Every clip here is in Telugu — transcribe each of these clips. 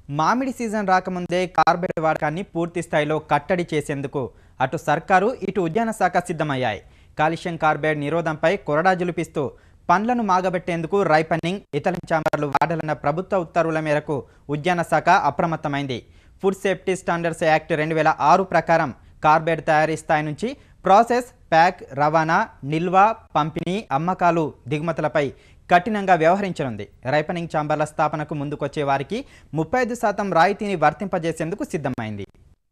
మామిడి సీజన్ రాకముందే కార్బైడ్ వాడకాన్ని పూర్తి స్థాయిలో కట్టడి చేసేందుకు అటు సర్కారు ఇటు ఉద్యాన శాఖ సిద్ధమయ్యాయి కాలుష్యం కార్బైడ్ నిరోధంపై కొరడా జులిపిస్తూ పండ్లను మాగబెట్టేందుకు రైపనింగ్ ఇతర చాంబర్లు వాడాలన్న ప్రభుత్వ ఉత్తర్వుల మేరకు ఉద్యాన శాఖ అప్రమత్తమైంది ఫుడ్ సేఫ్టీ స్టాండర్డ్స్ యాక్ట్ రెండు వేల ఆరు ప్రకారం కార్బైడ్ తయారీ స్థాయి నుంచి ప్రాసెస్ ప్యాక్ రవాణా నిల్వ పంపిణీ అమ్మకాలు దిగుమతులపై కఠినంగా వ్యవహరించనుంది రైపనింగ్ చాంబర్ల స్థాపనకు ముందుకొచ్చే వారికి ముప్పై ఐదు శాతం రాయితీని వర్తింపజేసేందుకు సిద్ధమైంది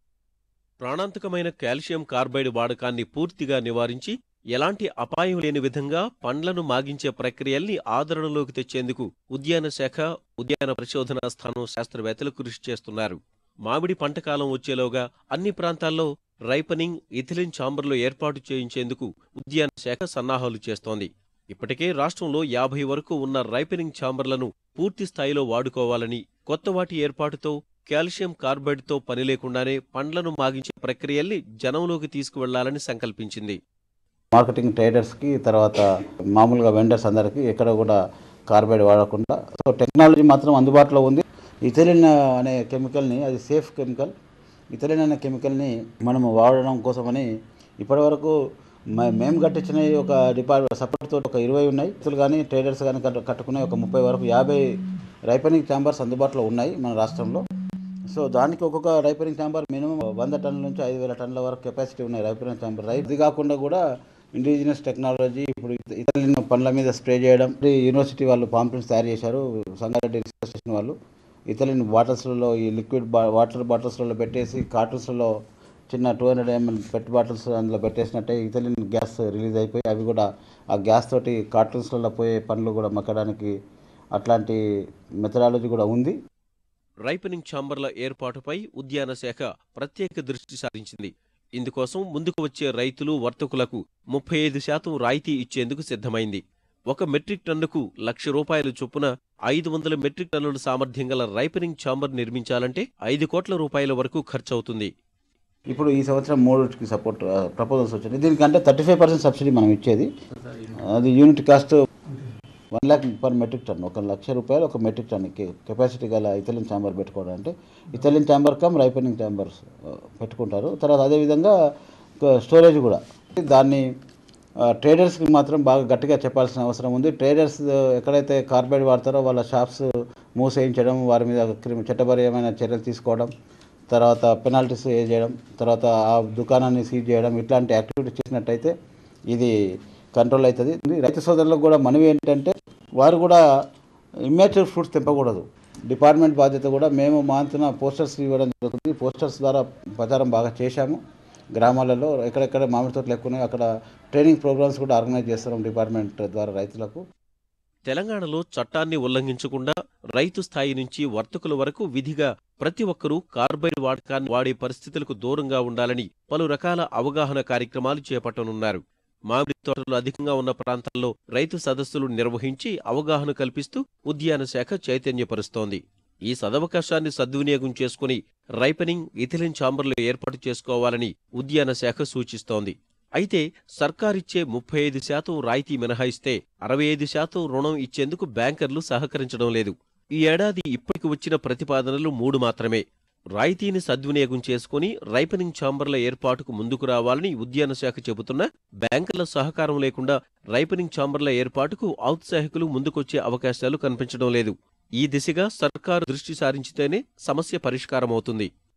ప్రాణాంతకమైన కాల్షియం కార్బైడ్ వాడకాన్ని పూర్తిగా నివారించి ఎలాంటి అపాయం లేని విధంగా పండ్లను మాగించే ప్రక్రియల్ని ఆదరణలోకి తెచ్చేందుకు ఉద్యాన శాఖ ఉద్యాన పరిశోధనా స్థానం శాస్త్రవేత్తలు కృషి చేస్తున్నారు మామిడి పంటకాలం వచ్చేలోగా అన్ని ప్రాంతాల్లో రైపనింగ్ ఇథిలిన్ ఛాంబర్లు ఏర్పాటు చేయించేందుకు ఉద్యాన శాఖ సన్నాహాలు చేస్తోంది ఇప్పటికే రాష్ట్రంలో యాభై వరకు ఉన్న రైపనింగ్ ఛాంబర్లను పూర్తి స్థాయిలో వాడుకోవాలని కొత్త వాటి ఏర్పాటుతో కాల్షియం కార్బైడ్తో పని లేకుండానే పండ్లను మాగించే ప్రక్రియల్ని జనంలోకి తీసుకువెళ్లాలని సంకల్పించింది మార్కెటింగ్ ట్రేడర్స్కి తర్వాత మామూలుగా వెండర్స్ అందరికీ ఎక్కడ కూడా కార్బైడ్ వాడకుండా సో టెక్నాలజీ మాత్రం అందుబాటులో ఉంది ఇథిలిన్ అనే కెమికల్ని అది సేఫ్ కెమికల్ ఇథిలిన్ అనే కెమికల్ని మనము వాడడం కోసమని ఇప్పటివరకు మ- మేము కట్టించిన ఒక డిపార్ట్మెంట్ సపోర్ట్తో ఒక ఇరవై ఉన్నాయి వ్యక్తులు కానీ ట్రేడర్స్ కానీ కట్టు కట్టుకునే ఒక ముప్పై వరకు యాభై రైపనింగ్ ఛాంబర్స్ అందుబాటులో ఉన్నాయి మన రాష్ట్రంలో సో దానికి ఒక్కొక్క రైపరింగ్ ఛాంబర్ మినిమం వంద టన్నుల నుంచి ఐదు వేల టన్నుల వరకు కెపాసిటీ ఉన్నాయి రైపరింగ్ ఛాంబర్ రైట్ ఇది కాకుండా కూడా ఇండిజినస్ టెక్నాలజీ ఇప్పుడు ఇతర పండ్ల మీద స్ప్రే చేయడం ఇది యూనివర్సిటీ వాళ్ళు పాంప్లెట్స్ తయారు చేశారు సంగారెడ్డి రీసెర్చ్ స్టేషన్ వాళ్ళు ఇతలిన్ బాటిల్స్లలో ఈ లిక్విడ్ బా వాటర్ బాటిల్స్లలో పెట్టేసి కార్టూన్స్లలో చిన్న two hundred ML pet bottles అందులో పెట్టేసినట్టే ఇతలిన్ గ్యాస్ రిలీజ్ అయిపోయి అవి కూడా ఆ గ్యాస్ తోటి కార్టూన్స్లలో పోయే పనులు కూడా మక్కడానికి అట్లాంటి మెథడాలజీ కూడా ఉంది రైపనింగ్ ఛాంబర్ల ఏర్పాటుపై ఉద్యాన శాఖ ప్రత్యేక దృష్టి సారించింది ఇందుకోసం ముందుకు వచ్చే రైతులు వర్తకులకు ముప్పై ఐదు శాతం రాయితీ ఇచ్చేందుకు సిద్ధమైంది ఒక మెట్రిక్ టన్నుకు లక్ష రూపాయల చొప్పున ఐదు వందల మెట్రిక్ టన్నుల సామర్థ్యం గల రైపనింగ్ ఛాంబర్ నిర్మించాలంటే ఐదు కోట్ల రూపాయల వరకు ఖర్చవుతుంది ఇప్పుడు ఈ సంవత్సరం మూడుకి సపోర్ట్ ప్రపోజల్స్ వచ్చింది దీనికంటే థర్టీ ఫైవ్ పర్సెంట్ సబ్సిడీ మనం ఇచ్చేది అది unit cost one lakh per metric ton ఒక లక్ష రూపాయలు ఒక మెట్రిక్ టన్ కెపాసిటీ గల ఇథలిన్ ఛాంబర్ పెట్టుకోవడం అంటే ethylene chamber cum ripening chambers పెట్టుకుంటారు తర్వాత అదేవిధంగా స్టోరేజ్ కూడా దాన్ని ట్రేడర్స్కి మాత్రం బాగా గట్టిగా చెప్పాల్సిన అవసరం ఉంది ట్రేడర్స్ ఎక్కడైతే కార్బైడ్ వాడతారో వాళ్ళ షాప్స్ మూసేయించడం వారి మీద క్రిమి చట్టపరమైన చర్యలు తీసుకోవడం తర్వాత పెనాల్టీస్ ఏ చేయడం తర్వాత ఆ దుకాణాన్ని సీజ్ చేయడం ఇట్లాంటి యాక్టివిటీ చేసినట్టయితే ఇది కంట్రోల్ అవుతుంది రైతు సోదరులకు కూడా మనవి ఏంటంటే వారు కూడా ఇమ్మాచ్యూర్ ఫ్రూట్స్ తెంపకూడదు డిపార్ట్మెంట్ బాధ్యత కూడా మేము మాంతున పోస్టర్స్ ఇవ్వడం జరుగుతుంది పోస్టర్స్ ద్వారా ప్రచారం బాగా చేశాము గ్రామాలలో ఎక్కడెక్కడ మామిడి తోటలు ఎక్కువ ఉన్నాయో అక్కడ ట్రైనింగ్ ప్రోగ్రామ్స్ కూడా ఆర్గనైజ్ చేస్తున్నాం డిపార్ట్మెంట్ ద్వారా రైతులకు తెలంగాణలో చట్టాన్ని ఉల్లంఘించకుండా రైతు స్థాయి నుంచి వర్తకుల వరకు విధిగా ప్రతి ఒక్కరూ కార్బైడ్ వాడకాన్ని వాడే పరిస్థితులకు దూరంగా ఉండాలని పలు రకాల అవగాహన కార్యక్రమాలు చేపట్టనున్నారు మామిడి తోటలు అధికంగా ఉన్న ప్రాంతాల్లో రైతు సదస్సులు నిర్వహించి అవగాహన కల్పిస్తూ ఉద్యాన శాఖ చైతన్యపరుస్తోంది ఈ సదవకాశాన్ని సద్వినియోగం చేసుకుని రైపనింగ్ ఇథిలిన్ ఛాంబర్లు ఏర్పాటు చేసుకోవాలని ఉద్యాన శాఖ సూచిస్తోంది అయితే సర్కారిచ్చే ముప్పై ఐదు శాతం రాయితీ మినహాయిస్తే అరవై ఐదు శాతం రుణం ఇచ్చేందుకు బ్యాంకర్లు సహకరించడం లేదు ఈ ఏడాది ఇప్పటికి వచ్చిన ప్రతిపాదనలు మూడు మాత్రమే రాయితీని సద్వినియోగం చేసుకుని రైపనింగ్ ఛాంబర్ల ఏర్పాటుకు ముందుకు రావాలని ఉద్యాన శాఖ చెబుతున్నా బ్యాంకర్ల సహకారం లేకుండా రైపనింగ్ ఛాంబర్ల ఏర్పాటుకు ఔత్సాహికులు ముందుకొచ్చే అవకాశాలు కనిపించడం లేదు ఈ దిశగా సర్కారు దృష్టి సారించితేనే సమస్య పరిష్కారమవుతుంది